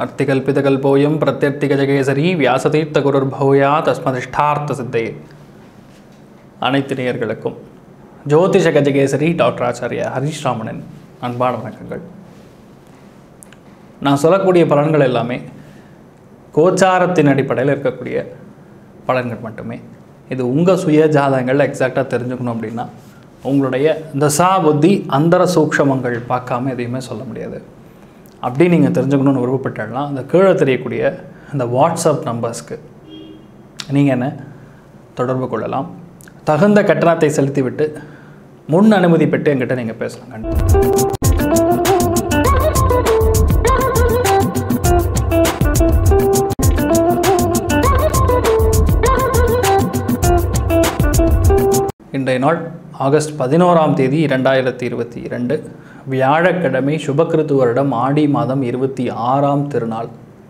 அர்த்திகல்பிதகல்போயம் பிரத்யர்த்திகஜகேசரி வியாசதீர்த்த குருர்பூயா தஸ்மதிஷ்டார்த்த சித்தையே அனைத்து நேயர்களுக்கும் ஜோதிஷ கஜகேசரி டாக்டர் ஆச்சாரியா ஹரீஷ் ராமனின் அன்பான வணக்கங்கள் நான் சொல்லக்கூடிய பலன்கள் எல்லாமே கோச்சாரத்தின் அடிப்படையில் இருக்கக்கூடிய பலன்கள் மட்டுமே இது உங்கள் சுய ஜாதகங்கள் எக்ஸாக்டாக தெரிஞ்சுக்கணும் அப்படின்னா உங்களுடைய தசா புத்தி அந்தர சூக்ஷமங்கள் பார்க்காம எதையுமே சொல்ல முடியாது அப்படி நீங்கள் தெரிஞ்சுக்கணும்னு விருப்பப்பட்டாலும் அந்த கீழே தெரியக்கூடிய இந்த வாட்ஸ்அப் நம்பர்ஸ்க்கு நீங்கள் என்ன தொடர்பு கொள்ளலாம் தகுந்த கட்டணத்தை செலுத்திவிட்டு முன் அனுமதி பெற்று என்கிட்ட நீங்கள் பேசலாம் கண்டிப்பா. இன்றைய நாள் ஆகஸ்ட் பதினோராம் தேதி இரண்டாயிரத்தி இருபத்தி இரண்டு வியாழக்கிழமை சுபகிருத்து வருடம் ஆடி மாதம் இருபத்தி ஆறாம் திருநாள்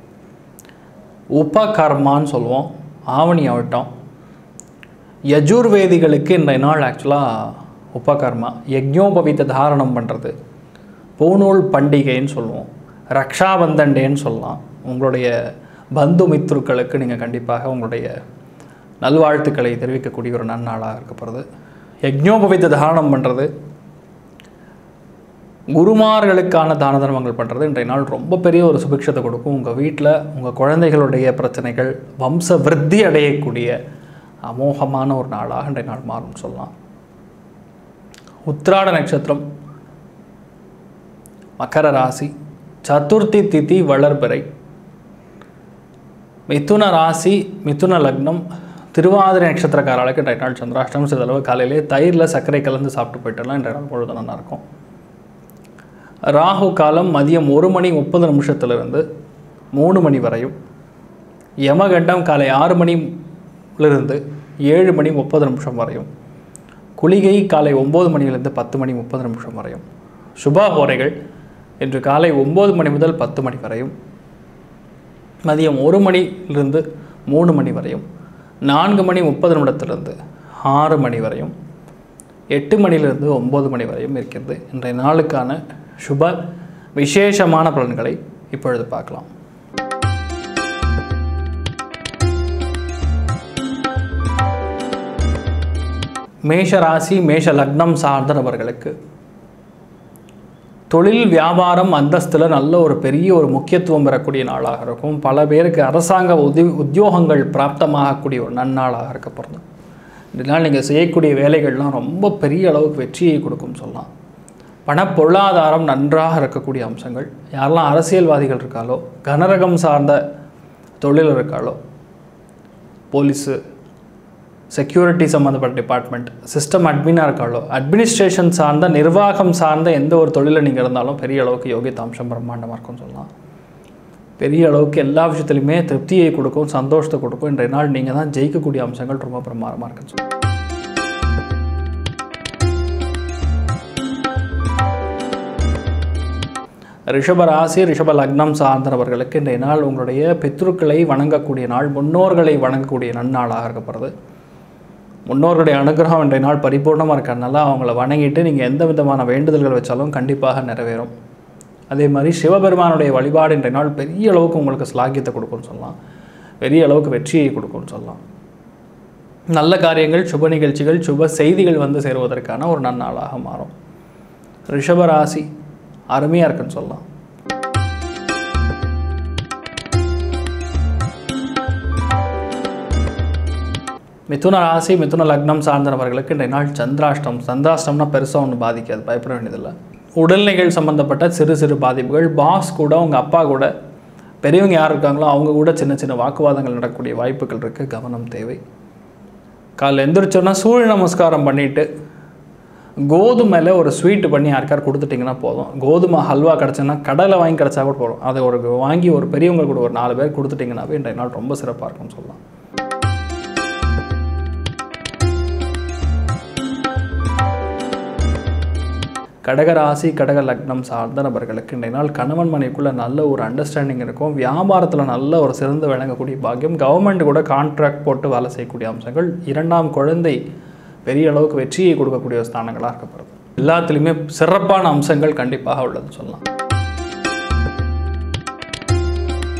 உபகர்மான்னு சொல்லுவோம் ஆவணி ஆவட்டம் யஜுர்வேதிகளுக்கு இன்றைய நாள் ஆக்சுவலாக உபகர்மா யஜ்ஞோபவித்த தாரணம் பண்ணுறது பூநூல் பண்டிகைன்னு சொல்லுவோம் ரக்ஷாபந்தன் டேன்னு சொல்லலாம் உங்களுடைய பந்து மித்ருக்களுக்கு நீங்கள் கண்டிப்பாக உங்களுடைய நல்வாழ்த்துக்களை தெரிவிக்கக்கூடிய ஒரு நன்னாளாக இருக்க போகிறது யஜ்ஞோபவித்த தாரணம் பண்ணுறது குருமார்களுக்கான தான தர்மங்கள் பண்ணுறது இன்றைய நாள் ரொம்ப பெரிய ஒரு சுபிக்ஷத்தை கொடுக்கும் உங்கள் வீட்டில் உங்கள் குழந்தைகளுடைய பிரச்சனைகள் வம்ச விருத்தி அடையக்கூடிய அமோகமான ஒரு நாளாக இன்றைய நாள் மாறும்னு சொல்லலாம் உத்திராட நட்சத்திரம் மகர ராசி சதுர்த்தி திதி வளர்பிறை மிதுன ராசி மிதுன லக்னம் திருவாதிரை நட்சத்திரக்காரர்களுக்கு இன்றைய நாள் சந்திராஷ்டமம் சிறிதளவு காலையிலே தயிரில் சர்க்கரை கலந்து சாப்பிட்டு போயிட்டெல்லாம் இன்றைய நாள் பொழுது நல்லா இருக்கும் ராகு காலம் மதியம் ஒரு மணி முப்பது நிமிஷத்திலிருந்து மூணு மணி வரையும் யமகண்டம் காலை ஆறு மணிலிருந்து ஏழு மணி முப்பது நிமிஷம் வரையும் குளிகை காலை ஒம்பது மணியிலிருந்து பத்து மணி முப்பது நிமிஷம் வரையும் சுபா ஹோரைகள் இன்று காலை ஒம்பது மணி முதல் பத்து மணி வரையும் மதியம் ஒரு மணிலிருந்து மூணு மணி வரையும் நான்கு மணி முப்பது நிமிடத்திலிருந்து ஆறு மணி வரையும் எட்டு மணிலிருந்து ஒம்பது மணி வரையும் இருக்கிறது இன்றைய நாளுக்கான சுப விசேஷமான பலன்களை இப்பொழுது பார்க்கலாம் மேஷ ராசி மேஷ லக்னம் சார்ந்த நபர்களுக்கு தொழில் வியாபாரம் அந்தஸ்தில் நல்ல ஒரு பெரிய ஒரு முக்கியத்துவம் பெறக்கூடிய நாளாக இருக்கும் பல பேருக்கு அரசாங்க உதவி உத்தியோகங்கள் பிராப்தமாகக்கூடிய ஒரு நன்னாளாக இருக்க போகிறது இதனால் நீங்கள் செய்யக்கூடிய வேலைகள்லாம் ரொம்ப பெரிய அளவுக்கு வெற்றியை கொடுக்கும் சொல்லலாம் பண பொருளாதாரம் நன்றாக இருக்கக்கூடிய அம்சங்கள் யாரெல்லாம் அரசியல்வாதிகள் இருக்காலோ கனரகம் சார்ந்த தொழில் இருக்காலோ போலீஸு செக்யூரிட்டி சம்மந்தப்பட்ட டிபார்ட்மெண்ட் சிஸ்டம் அட்மினாக இருக்காளோ அட்மினிஸ்ட்ரேஷன் சார்ந்த நிர்வாகம் சார்ந்த எந்த ஒரு தொழிலில் நீங்கள் இருந்தாலும் பெரிய அளவுக்கு யோகிதாம்சம் பிரம்மாண்டமாக இருக்கும்னு சொல்லலாம் பெரிய அளவுக்கு எல்லா விஷயத்துலையுமே திருப்தியை கொடுக்கும் சந்தோஷத்தை கொடுக்கும் இன்றைய நாள் நீங்கள் தான் ஜெயிக்கக்கூடிய அம்சங்கள் ரொம்ப பிரமாதமாக இருக்குன்னு சொல்லலாம் ரிஷப ராசி ரிஷப லக்னம் சார்ந்தவர்களுக்கு இன்றைய நாள் உங்களுடைய பித்ருக்களை வணங்கக்கூடிய நாள் முன்னோர்களை வணங்கக்கூடிய நன்னாளாக இருக்கப்படுறது முன்னோர்களுடைய அனுகிரகம் இன்றைய நாள் பரிபூர்ணமாக இருக்கிறதுனால அவங்கள வணங்கிட்டு நீங்கள் எந்த விதமான வேண்டுதல்கள் வச்சாலும் கண்டிப்பாக நிறைவேறும் அதே மாதிரி சிவபெருமானுடைய வழிபாடு இன்றைய நாள் பெரிய அளவுக்கு உங்களுக்கு ஸ்லாகியத்தை கொடுக்கும்னு சொல்லலாம் பெரிய அளவுக்கு வெற்றியை கொடுக்கும்னு சொல்லலாம் நல்ல காரியங்கள் சுப நிகழ்ச்சிகள் சுப செய்திகள் வந்து சேருவதற்கான ஒரு நன்னாளாக மாறும் ரிஷப ராசி அருமையாக இருக்குன்னு சொல்லலாம் மிதுன ராசி மிதுன லக்னம் சார்ந்தவர்களுக்கு இன்றைய நாள் சந்திராஷ்டம் சந்திராஷ்டம்னா பெருசாக ஒன்றும் பாதிக்காது பயப்பட வேண்டியதில்லை உடல்நிலைகள் சம்மந்தப்பட்ட சிறு சிறு பாதிப்புகள் பாஸ் கூட உங்கள் அப்பா கூட பெரியவங்க யார் இருக்காங்களோ அவங்க கூட சின்ன சின்ன வாக்குவாதங்கள் நடக்கக்கூடிய வாய்ப்புகள் இருக்குது கவனம் தேவை காலைல எந்திரிச்சோன்னா சூரிய நமஸ்காரம் பண்ணிவிட்டு கோதுமையில் ஒரு ஸ்வீட்டு பண்ணி யாருக்கார் கொடுத்துட்டிங்கன்னா போதும் கோதுமை ஹல்வா கிடச்சுன்னா கடையில் வாங்கி கிடச்சா கூட போதும் அதை ஒரு வாங்கி ஒரு பெரியவங்க கூட ஒரு நாலு பேர் கொடுத்துட்டிங்கன்னாவே இன்றைய நாள் ரொம்ப சிறப்பாக இருக்கும்னு சொல்லலாம் கடகராசி கடக லக்னம் சார்ந்த நபர்களுக்கு இன்றைய நாள் கணவன் மனைவிக்குள்ளே நல்ல ஒரு அண்டர்ஸ்டாண்டிங் இருக்கும் வியாபாரத்தில் நல்ல ஒரு சிறந்து விளங்கக்கூடிய பாக்கியம் கவர்மெண்ட் கூட கான்ட்ராக்ட் போட்டு வேலை செய்யக்கூடிய அம்சங்கள் இரண்டாம் குழந்தை பெரிய அளவுக்கு வெற்றியை கொடுக்கக்கூடிய ஒரு ஸ்தானங்களாக இருக்கப்படுது எல்லாத்துலேயுமே சிறப்பான அம்சங்கள் கண்டிப்பாக உள்ளது சொல்லலாம்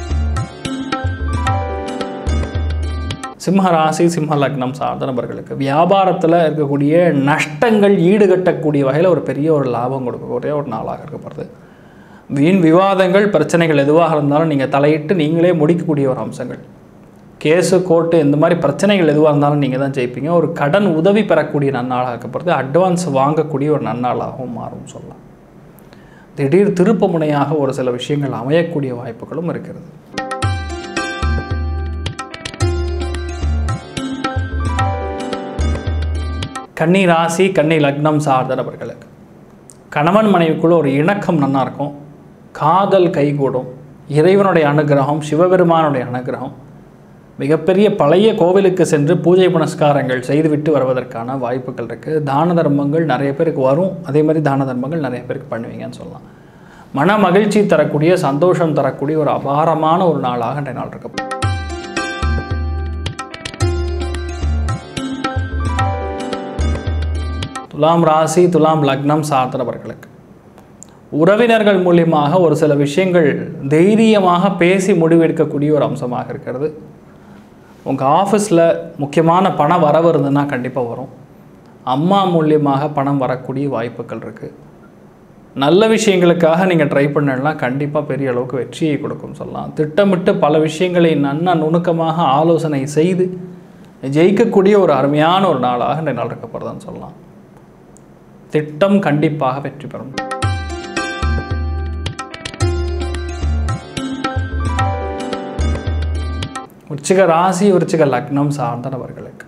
சிம்ம ராசி சிம்ம லக்னம் சார்ந்த நபர்களுக்கு வியாபாரத்தில் இருக்கக்கூடிய நஷ்டங்கள் ஈடுகட்டக்கூடிய வகையில் ஒரு பெரிய ஒரு லாபம் கொடுக்கக்கூடிய ஒரு நாளாக இருக்கப்படுது வீண் விவாதங்கள் பிரச்சனைகள் எதுவாக இருந்தாலும் நீங்கள் தலையிட்டு நீங்களே முடிக்கக்கூடிய ஒரு அம்சங்கள் கேஸு கோர்ட்டு இந்த மாதிரி பிரச்சனைகள் எதுவாக இருந்தாலும் நீங்கள் தான் ஜெயிப்பீங்க ஒரு கடன் உதவி பெறக்கூடிய நன்னாளாக இருக்கப்படுது அட்வான்ஸ் வாங்கக்கூடிய ஒரு நன்னாளாகவும் மாறும் சொல்லலாம் திடீர் திருப்பு முனையாக ஒரு சில விஷயங்கள் அமையக்கூடிய வாய்ப்புகளும் இருக்கிறது கன்னி ராசி கன்னி லக்னம் சார்ந்த நபர்களுக்கு கணவன் மனைவிக்குள்ள ஒரு இணக்கம் நல்லா இருக்கும் காதல் கைகூடும் இறைவனுடைய அனுகிரகம் சிவபெருமானுடைய அனுகிரகம் மிகப்பெரிய பழைய கோவிலுக்கு சென்று பூஜை புனஸ்காரங்கள் செய்துவிட்டு வருவதற்கான வாய்ப்புகள் இருக்குது தான தர்மங்கள் நிறைய பேருக்கு வரும் அதே மாதிரி தான தர்மங்கள் நிறைய பேருக்கு பண்ணுவீங்கன்னு சொல்லலாம் மன மகிழ்ச்சி தரக்கூடிய சந்தோஷம் தரக்கூடிய ஒரு அபாரமான ஒரு நாளாக இன்றைய நாள் இருக்கு துலாம் ராசி துலாம் லக்னம் சார்ந்தவர்களுக்கு உறவினர்கள் மூலியமாக ஒரு சில விஷயங்கள் தைரியமாக பேசி முடிவெடுக்கக்கூடிய ஒரு அம்சமாக இருக்கிறது உங்கள் ஆஃபீஸில் முக்கியமான பண வரவு இருந்ததுன்னா கண்டிப்பாக வரும் அம்மா மூலியமாக பணம் வரக்கூடிய வாய்ப்புகள் இருக்குது நல்ல விஷயங்களுக்காக நீங்கள் ட்ரை பண்ணலாம் கண்டிப்பாக பெரிய அளவுக்கு வெற்றியை கொடுக்கும் சொல்லலாம் திட்டமிட்டு பல விஷயங்களை நன்னா நுணுக்கமாக ஆலோசனை செய்து ஜெயிக்கக்கூடிய ஒரு அருமையான ஒரு நாளாக இந்த நாள் இருக்கப்படுதுன்னு சொல்லலாம் திட்டம் கண்டிப்பாக வெற்றி பெறும் விருச்சிக ராசி விருச்சிக லக்னம் சார்ந்த நபர்களுக்கு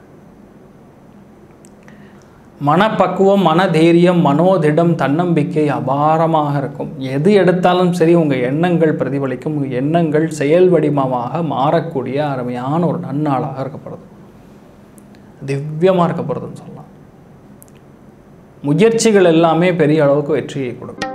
மனப்பக்குவம் மனதைரியம் மனோதிடம் தன்னம்பிக்கை அபாரமாக இருக்கும் எது எடுத்தாலும் சரி உங்கள் எண்ணங்கள் பிரதிபலிக்கும் உங்கள் எண்ணங்கள் செயல் வடிவமாக மாறக்கூடிய அருமையான ஒரு நன்னாளாக இருக்கப்படுது திவ்யமாக இருக்கப்படுதுன்னு சொல்லலாம் முயற்சிகள் எல்லாமே பெரிய அளவுக்கு வெற்றியை கொடுக்கும்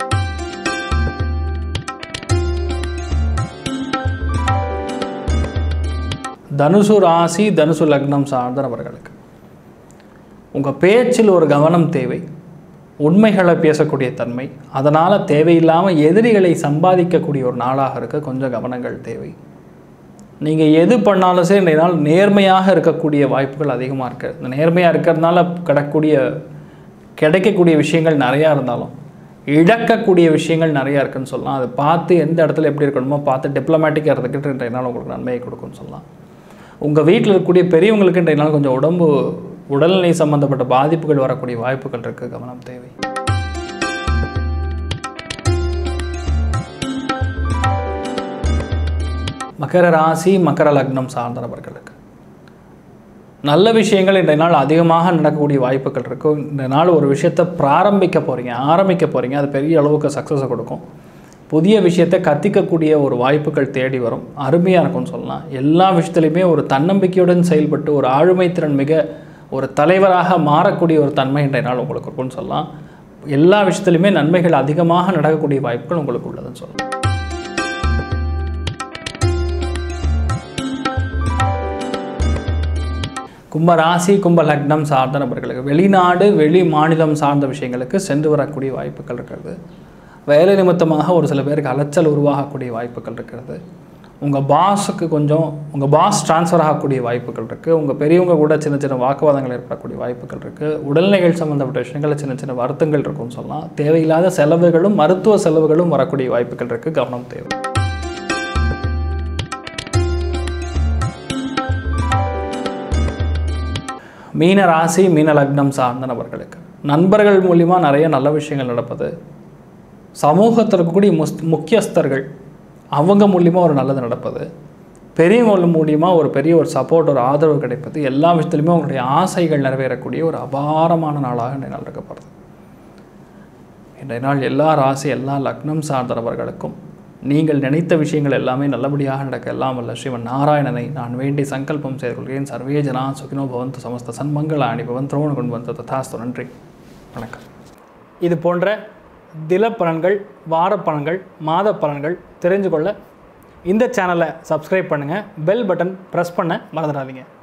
தனுசு ராசி தனுசு லக்னம் சார்ந்த நபர்களுக்கு உங்கள் பேச்சில் ஒரு கவனம் தேவை உண்மைகளை பேசக்கூடிய தன்மை அதனால் தேவையில்லாமல் எதிரிகளை சம்பாதிக்கக்கூடிய ஒரு நாளாக இருக்க கொஞ்சம் கவனங்கள் தேவை நீங்கள் எது பண்ணாலும் சரி இந்த நாள் நேர்மையாக இருக்கக்கூடிய வாய்ப்புகள் அதிகமாக இருக்குது இந்த நேர்மையாக இருக்கிறதுனால கிடக்கூடிய கிடைக்கக்கூடிய விஷயங்கள் நிறையா இருந்தாலும் இழக்கக்கூடிய விஷயங்கள் நிறையா இருக்குன்னு சொல்லலாம் அதை பார்த்து எந்த இடத்துல எப்படி இருக்கணுமோ பார்த்து டிப்ளமேட்டிக்காக இருந்துக்கிட்டு இன்றைய நாள் உங்களுக்கு நன்மையை கொடுக்கும்னு சொல்லலாம் உங்கள் வீட்டில் இருக்கக்கூடிய பெரியவங்களுக்கு இன்றைய நாள் கொஞ்சம் உடம்பு உடல்நிலை சம்பந்தப்பட்ட பாதிப்புகள் வரக்கூடிய வாய்ப்புகள் இருக்குது கவனம் தேவை மகர ராசி மகர லக்னம் சார்ந்த நபர்களுக்கு நல்ல விஷயங்கள் இன்றைய நாள் அதிகமாக நடக்கக்கூடிய வாய்ப்புகள் இருக்கும் இந்த நாள் ஒரு விஷயத்தை பிராரம்பிக்க போகிறீங்க ஆரம்பிக்க போகிறீங்க அது பெரிய அளவுக்கு சக்ஸஸை கொடுக்கும் புதிய விஷயத்தை கற்பிக்கக்கூடிய ஒரு வாய்ப்புகள் தேடி வரும் அருமையாக இருக்கும்னு சொல்லலாம் எல்லா விஷயத்துலையுமே ஒரு தன்னம்பிக்கையுடன் செயல்பட்டு ஒரு ஆளுமைத்திறன் மிக ஒரு தலைவராக மாறக்கூடிய ஒரு தன்மை இன்றைய நாள் உங்களுக்கு இருக்கும்னு சொல்லலாம் எல்லா விஷயத்துலையுமே நன்மைகள் அதிகமாக நடக்கக்கூடிய வாய்ப்புகள் உங்களுக்கு உள்ளதுன்னு சொல்லலாம் கும்ப ராசி கும்ப லக்னம் சார்ந்த நபர்களுக்கு வெளிநாடு வெளி மாநிலம் சார்ந்த விஷயங்களுக்கு சென்று வரக்கூடிய வாய்ப்புகள் இருக்கிறது வேலை நிமித்தமாக ஒரு சில பேருக்கு அலைச்சல் உருவாகக்கூடிய வாய்ப்புகள் இருக்கிறது உங்கள் பாஸுக்கு கொஞ்சம் உங்கள் பாஸ் ட்ரான்ஸ்ஃபர் ஆகக்கூடிய வாய்ப்புகள் இருக்குது உங்கள் பெரியவங்க கூட சின்ன சின்ன வாக்குவாதங்கள் ஏற்படக்கூடிய வாய்ப்புகள் இருக்குது உடல்நிலைகள் சம்மந்தப்பட்ட விஷயங்களில் சின்ன சின்ன வருத்தங்கள் இருக்கும்னு சொல்லலாம் தேவையில்லாத செலவுகளும் மருத்துவ செலவுகளும் வரக்கூடிய வாய்ப்புகள் இருக்குது கவனம் தேவை மீன ராசி மீன லக்னம் சார்ந்த நபர்களுக்கு நண்பர்கள் மூலிமா நிறைய நல்ல விஷயங்கள் நடப்பது சமூகத்தில் இருக்கக்கூடிய முஸ் முக்கியஸ்தர்கள் அவங்க மூலிமா ஒரு நல்லது நடப்பது பெரியவங்க மூலியமாக ஒரு பெரிய ஒரு சப்போர்ட் ஒரு ஆதரவு கிடைப்பது எல்லா விஷயத்துலையுமே உங்களுடைய ஆசைகள் நிறைவேறக்கூடிய ஒரு அபாரமான நாளாக இன்றைய நாள் இருக்கப்படுது இன்றைய நாள் எல்லா ராசி எல்லா லக்னம் சார்ந்த நபர்களுக்கும் நீங்கள் நினைத்த விஷயங்கள் எல்லாமே நல்லபடியாக நடக்க எல்லாம் வல்ல ஸ்ரீமன் நாராயணனை நான் வேண்டி சங்கல்பம் செய்து கொள்கிறேன் சர்வே ஜனா சுகினோ பவந்து சமஸ்த சன்மங்களாணி பவன் திரோண கொண்டு வந்து ததாஸ்து நன்றி வணக்கம் இது போன்ற தில பலன்கள் வார பலன்கள் மாத பலன்கள் தெரிஞ்சு கொள்ள இந்த சேனலை சப்ஸ்கிரைப் பண்ணுங்கள் பெல் பட்டன் ப்ரெஸ் பண்ண மறந்துடாதீங்க